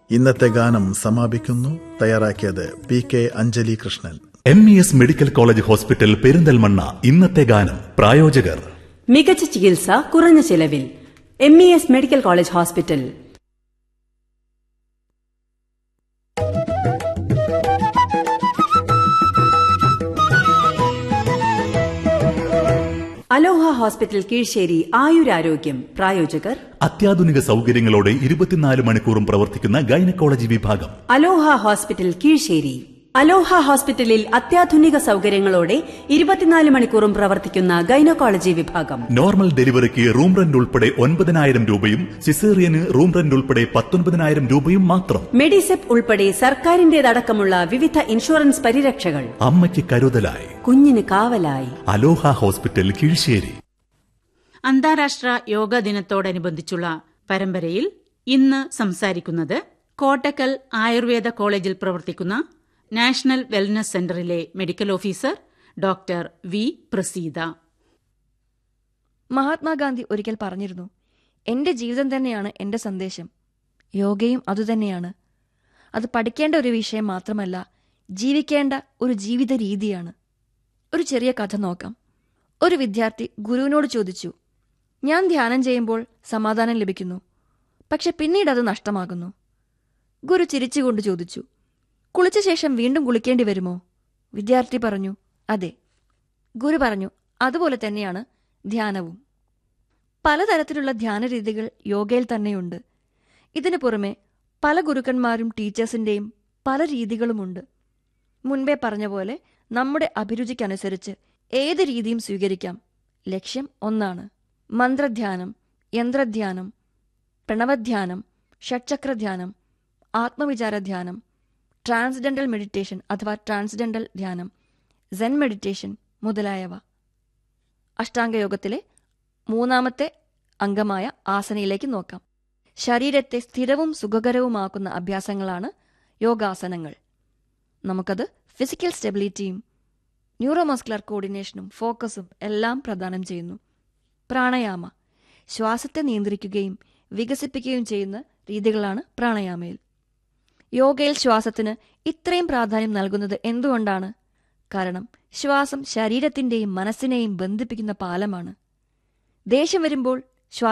ഇന്നത്തെ ഗാനം സമാപിക്കുന്നു തയ്യാറാക്കിയത് P K Anjali Krishnan M E S medical college hospital Perinthalmanna ഇന്നത്തെ ഗാനം പ്രായോജകർ മികച്ച ചികിത്സ കുറഞ്ഞ ചിലവിൽ M E S medical college hospital Aloha hospital Kizhisseri ആയുരാരോഗ്യം പ്രായോജകർ അത്യാധുനിക സൗകര്യങ്ങളോടെ ഇരുപത്തിനാല് മണിക്കൂറും പ്രവർത്തിക്കുന്ന ഗൈനക്കോളജി വിഭാഗം അലോഹ ഹോസ്പിറ്റൽ കീഴ്ശ്ശേരി അലോഹ ഹോസ്പിറ്റലിൽ അത്യാധുനിക സൗകര്യങ്ങളോടെ ഇരുപത്തിനാല് മണിക്കൂറും പ്രവർത്തിക്കുന്ന ഗൈനക്കോളജി വിഭാഗം നോർമൽ ഡെലിവറിക്ക് റൂം റെന്റ് ഉൾപ്പെടെ ഒൻപതിനായിരം രൂപയും സിസേറിയന് റൂം റെന്റ് ഉൾപ്പെടെ പത്തൊൻപതിനായിരം രൂപയും മാത്രം മെഡിസെപ്പ് ഉൾപ്പെടെ സർക്കാരിന്റേതടക്കമുള്ള വിവിധ ഇൻഷുറൻസ് പരിരക്ഷകൾ അമ്മയ്ക്ക് കരുതലായി കുഞ്ഞിന് കാവലായി അലോഹ ഹോസ്പിറ്റൽ കീഴ്ശ്ശേരി അന്താരാഷ്ട്ര യോഗ ദിനത്തോടനുബന്ധിച്ചുള്ള പരമ്പരയിൽ ഇന്ന് സംസാരിക്കുന്നത് കോട്ടക്കൽ ആയുർവേദ കോളേജിൽ പ്രവർത്തിക്കുന്ന നാഷണൽ വെൽനസ് സെന്ററിലെ medical officer doctor V Praseetha Mahatma Gandhi ഒരിക്കൽ പറഞ്ഞിരുന്നു എന്റെ ജീവിതം തന്നെയാണ് എന്റെ സന്ദേശം യോഗയും അതുതന്നെയാണ് അത് പഠിക്കേണ്ട ഒരു വിഷയം മാത്രമല്ല ജീവിക്കേണ്ട ഒരു ജീവിത രീതിയാണ് ഒരു ചെറിയ കഥ നോക്കാം ഒരു വിദ്യാർത്ഥി ഗുരുവിനോട് ചോദിച്ചു ഞാൻ ധ്യാനം ചെയ്യുമ്പോൾ സമാധാനം ലഭിക്കുന്നു പക്ഷെ പിന്നീട് അത് നഷ്ടമാകുന്നു ഗുരു ചിരിച്ചുകൊണ്ട് ചോദിച്ചു കുളിച്ച ശേഷം വീണ്ടും കുളിക്കേണ്ടി വരുമോ വിദ്യാർത്ഥി പറഞ്ഞു അതെ ഗുരു പറഞ്ഞു അതുപോലെ തന്നെയാണ് ധ്യാനവും പലതരത്തിലുള്ള ധ്യാന രീതികൾ യോഗയിൽ തന്നെയുണ്ട് ഇതിനു പുറമെ പല ഗുരുക്കന്മാരും ടീച്ചേഴ്സിന്റെയും പല രീതികളുമുണ്ട് മുൻപേ പറഞ്ഞ പോലെ നമ്മുടെ അഭിരുചിക്കനുസരിച്ച് ഏത് രീതിയും സ്വീകരിക്കാം ലക്ഷ്യം ഒന്നാണ് മന്ത്രധ്യാനം യന്ത്രധ്യാനം പ്രണവധ്യാനം ഷഡ്ചക്രധ്യാനം ആത്മവിചാരധ്യാനം ട്രാൻസ്ഡെൻഡൽ മെഡിറ്റേഷൻ അഥവാ ട്രാൻസ്ഡെൻഡൽ ധ്യാനം സെൻ മെഡിറ്റേഷൻ മുതലായവ അഷ്ടാംഗയോഗത്തിലെ മൂന്നാമത്തെ അംഗമായ ആസനയിലേക്ക് നോക്കാം ശരീരത്തെ സ്ഥിരവും സുഖകരവുമാക്കുന്ന അഭ്യാസങ്ങളാണ് യോഗാസനങ്ങൾ നമുക്കത് ഫിസിക്കൽ സ്റ്റെബിലിറ്റിയും ന്യൂറോമസ്കുലർ കോർഡിനേഷനും ഫോക്കസും എല്ലാം പ്രദാനം ചെയ്യുന്നു പ്രാണയാമ ശ്വാസത്തെ നിയന്ത്രിക്കുകയും വികസിപ്പിക്കുകയും ചെയ്യുന്ന രീതികളാണ് പ്രാണയാമയിൽ യോഗയിൽ ശ്വാസത്തിന് ഇത്രയും പ്രാധാന്യം നൽകുന്നത് എന്തുകൊണ്ടാണ് കാരണം ശ്വാസം ശരീരത്തിന്റെയും മനസ്സിനെയും ബന്ധിപ്പിക്കുന്ന പാലമാണ് ദേഷ്യം വരുമ്പോൾ